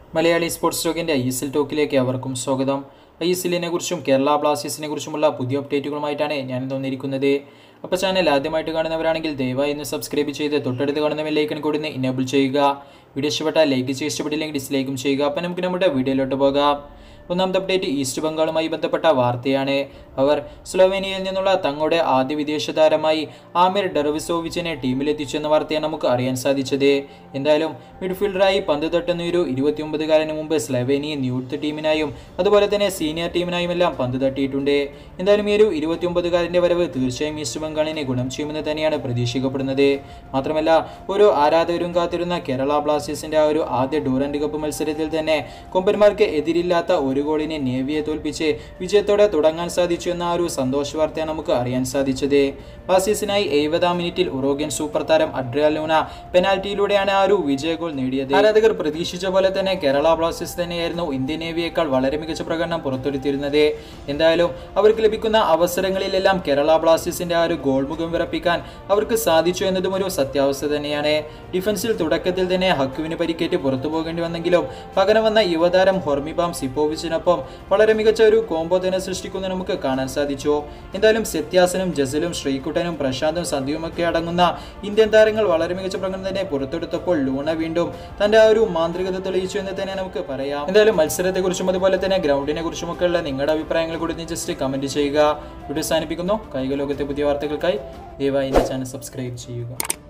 Malayali sports ടോക്കിൻ്റെ I S L ടോക്കിലേക്ക് അവർക്കും സ്വാഗതം ഐ എസ് എല്ലിനെ കുറിച്ചും കേരള ബ്ലാസ്റ്റേഴ്സിനെ കുറിച്ചുമുള്ള പുതിയ അപ്ഡേറ്റുകളുമായിട്ടാണ് ഞാൻ തോന്നിയിരിക്കുന്നത് അപ്പോൾ ചാനൽ ആദ്യമായിട്ട് കാണുന്നവരാണെങ്കിൽ ദയവായി ഇന്ന് സബ്സ്ക്രൈബ് ചെയ്ത് തൊട്ടടുത്ത് കാണുന്ന ബെല്ലൈക്കൺ കൂടി ഒന്ന് ഇനേബിൾ ചെയ്യുക വീഡിയോ ഇഷ്ടപ്പെട്ടാൽ ലൈക്ക് ചെയ്ത് ഇഷ്ടപ്പെട്ടില്ലെങ്കിൽ ഡിസ്ലൈക്കും ചെയ്യുക അപ്പോൾ നമുക്ക് നമ്മുടെ വീഡിയോയിലോട്ട് പോകാം ഒന്നാമത്തെ അപ്ഡേറ്റ് ഈസ്റ്റ് ബംഗാളുമായി ബന്ധപ്പെട്ട വാർത്തയാണ് അവർ സ്ലോവേനിയയിൽ നിന്നുള്ള തങ്ങളുടെ ആദ്യ വിദേശ താരമായി ആമിർ ഡെർവിസോവിച്ചിനെ ടീമിലെത്തിച്ചു എന്ന വാർത്തയാണ് നമുക്ക് അറിയാൻ സാധിച്ചത് എന്തായാലും മിഡ്ഫീൽഡറായി പന്ത് തട്ടുന്ന ഒരു ഇരുപത്തിയൊമ്പതുകാരന് മുമ്പ് സ്ലവേനിയൻ യൂത്ത് ടീമിനായും അതുപോലെ തന്നെ സീനിയർ ടീമിനായും എല്ലാം പന്ത് തട്ടിയിട്ടുണ്ട് എന്തായാലും ഈ ഒരു ഇരുപത്തിയൊമ്പതുകാരൻ്റെ വരവ് തീർച്ചയായും ഈസ്റ്റ് ബംഗാളിനെ ഗുണം ചെയ്യുമെന്ന് തന്നെയാണ് പ്രതീക്ഷിക്കപ്പെടുന്നത് മാത്രമല്ല ഓരോ ആരാധകരും കാത്തിരുന്ന കേരള ബ്ലാസ്റ്റേഴ്സിന്റെ ആ ഒരു ആദ്യ ഡൂറന്റ് കപ്പ് മത്സരത്തിൽ തന്നെ കൊമ്പന്മാർക്ക് എതിരില്ലാത്ത ഒരു ഗോളിനെ നേവിയെ തോൽപ്പിച്ച് വിജയത്തോടെ തുടങ്ങാൻ സാധിച്ചു എന്ന ആ ഒരു സന്തോഷ വാർത്തയാണ് നമുക്ക് അറിയാൻ സാധിച്ചത് ബ്ലാസ്റ്റേഴ്സിനായി എഴുപതാം മിനിറ്റിൽ ഉറോഗ്യൻ സൂപ്പർ താരം അഡ്രിയാൽ ലൂന പെനാൽറ്റിയിലൂടെയാണ് ആ ഒരു വിജയ ഗോൾ നേടിയത് ആരാധകർ പ്രതീക്ഷിച്ച പോലെ തന്നെ കേരള ബ്ലാസ്റ്റേഴ്സ് തന്നെയായിരുന്നു ഇന്ത്യൻ നേവിയേക്കാൾ വളരെ മികച്ച പ്രകടനം പുറത്തെടുത്തിരുന്നത് എന്തായാലും അവർക്ക് ലഭിക്കുന്ന അവസരങ്ങളിലെല്ലാം കേരള ബ്ലാസ്റ്റേഴ്സിന്റെ ആ ഒരു ഗോൾ മുഖം വിറപ്പിക്കാൻ അവർക്ക് സാധിച്ചു എന്നതും ഒരു സത്യാവസ്ഥ തന്നെയാണ് ഡിഫൻസിൽ തുടക്കത്തിൽ തന്നെ ഹക്കുവിന് പരിക്കേറ്റ് പുറത്തു പോകേണ്ടി വന്നെങ്കിലും പകരം വന്ന യുവതാരം ഹൊർമിബാം സിപ്പോവിച്ചിനൊപ്പം വളരെ മികച്ച ഒരു കോംബോ തന്നെ സൃഷ്ടിക്കുന്നത് നമുക്ക് കാണാൻ സാധിച്ചു എന്തായാലും സെത്യാസനും ജസലും ശ്രീകുട്ടനും പ്രശാന്തും സന്ധ്യയുമൊക്കെ അടങ്ങുന്ന ഇന്ത്യൻ താരങ്ങൾ വളരെ മികച്ച പ്രകടനം തന്നെ പുറത്തെടുത്തപ്പോൾ ലൂണ വീണ്ടും തന്റെ ആ ഒരു മാന്ത്രികത തെളിയിച്ചു എന്ന് തന്നെ നമുക്ക് പറയാം എന്തായാലും മത്സരത്തെക്കുറിച്ചും അതുപോലെ തന്നെ ഗ്രൗണ്ടിനെ കുറിച്ചുമൊക്കെയുള്ള നിങ്ങളുടെ അഭിപ്രായങ്ങൾ കൂടി ജസ്റ്റ് കമന്റ് ചെയ്യുക വീഡിയോ അവസാനിപ്പിക്കുന്നു കായിക ലോകത്തെ പുതിയ വാർത്തകൾക്കായി ദയവായി എൻ്റെ ചാനൽ സബ്സ്ക്രൈബ് ചെയ്യുക